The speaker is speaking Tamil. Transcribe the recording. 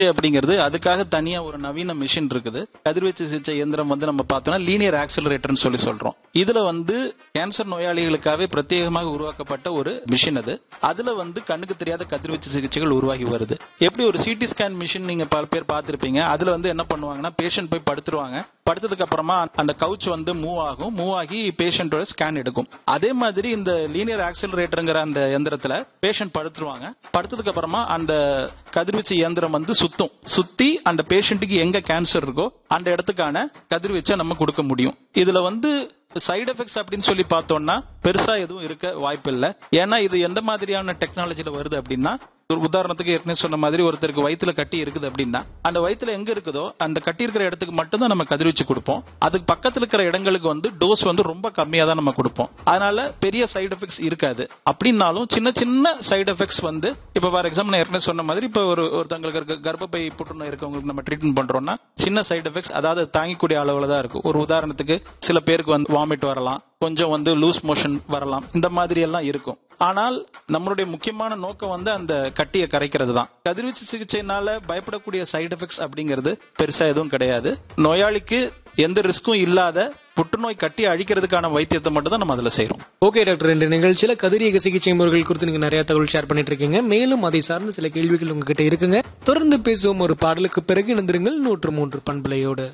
அப்படிங்கிறது அதுக்காக தனியா ஒரு நவீன மிஷின் இருக்குது கதிர்வீச்சு சிகிச்சை இயந்திரம் வந்து நம்ம பார்த்தோம்னா லீனியர் ஆக்சிலரேட்டர்னு சொல்லி சொல்றோம் இதுல வந்து கேன்சர் நோயாளிகளுக்காகவே பிரத்யேகமாக உருவாக்கப்பட்ட ஒரு மிஷின் அது அதுல வந்து கண்ணுக்கு தெரியாத கதிர்வீச்சு சிகிச்சைகள் உருவாகி வருது எப்படி ஒரு சிடி ஸ்கேன் மிஷின் நீங்க பல பேர் பார்த்திருப்பீங்க அதுல வந்து என்ன பண்ணுவாங்கன்னா பேஷண்ட் போய் படுத்துருவாங்க படுத்ததுக்கு அப்புறமா அந்த கவுச் வந்து மூவ் ஆகும் மூவ் ஆகி பேஷண்டோட ஸ்கேன் எடுக்கும் அதே மாதிரி இந்த லீனியர் ஆக்சிலரேட்டருங்கிற அந்த எந்திரத்துல பேஷண்ட் படுத்துருவாங்க படுத்ததுக்கு அப்புறமா அந்த கதிர்வீச்சு இயந்திரம் வந்து சுத்தும் சுத்தி அந்த பேஷண்ட்டுக்கு எங்க கேன்சர் இருக்கோ அந்த இடத்துக்கான கதிர்வீச்சை நம்ம கொடுக்க முடியும் இதுல வந்து சைடு எஃபெக்ட்ஸ் அப்படின்னு சொல்லி பார்த்தோம்னா பெருசா எதுவும் இருக்க வாய்ப்பு இல்லை ஏன்னா இது எந்த மாதிரியான டெக்னாலஜில வருது அப்படின்னா ஒரு உதாரணத்துக்கு ஏற்கனவே சொன்ன மாதிரி ஒருத்தருக்கு வயித்துல கட்டி இருக்குது அப்படின்னா அந்த வயித்துல எங்க இருக்குதோ அந்த கட்டி இருக்கிற இடத்துக்கு மட்டும் தான் நம்ம கதிர்வீச்சு கொடுப்போம் அதுக்கு பக்கத்துல இருக்கிற இடங்களுக்கு வந்து டோஸ் வந்து ரொம்ப கம்மியா தான் நம்ம கொடுப்போம் அதனால பெரிய சைடு எஃபெக்ட்ஸ் இருக்காது அப்படின்னாலும் சின்ன சின்ன சைடு எஃபெக்ட்ஸ் வந்து இப்ப ஃபார் எக்ஸாம்பிள் நான் ஏற்கனவே சொன்ன மாதிரி இப்போ ஒரு ஒருத்தங்களுக்கு இருக்க கர்ப்பப்பை புற்றுநோய் இருக்கவங்களுக்கு நம்ம ட்ரீட்மெண்ட் பண்றோம்னா சின்ன சைடு எஃபெக்ட்ஸ் அதாவது தாங்கிக்கூடிய அளவுல தான் இருக்கும் ஒரு உதாரணத்துக்கு சில பேருக்கு வந்து வாமிட் வரலாம் கொஞ்சம் வந்து லூஸ் மோஷன் வரலாம் இந்த மாதிரி எல்லாம் இருக்கும் ஆனால் நம்மளுடைய முக்கியமான நோக்கம் வந்து அந்த கட்டியை கரைக்கிறது தான் கதிர்வீச்சு சிகிச்சைனால பயப்படக்கூடிய சைடு எஃபெக்ட்ஸ் அப்படிங்கிறது பெருசா எதுவும் கிடையாது நோயாளிக்கு எந்த ரிஸ்க்கும் இல்லாத புற்றுநோய் கட்டி அழிக்கிறதுக்கான வைத்தியத்தை மட்டும் தான் நம்ம அதுல செய்யறோம் ஓகே டாக்டர் இந்த நிகழ்ச்சியில கதிரியக சிகிச்சை முறைகள் குறித்து நீங்க நிறைய தகவல் ஷேர் பண்ணிட்டு இருக்கீங்க மேலும் அதை சார்ந்த சில கேள்விகள் உங்ககிட்ட இருக்குங்க தொடர்ந்து பேசுவோம் ஒரு பாடலுக்கு பிறகு இணைந்திருங்கள் நூற்று மூன்று பண்பலையோடு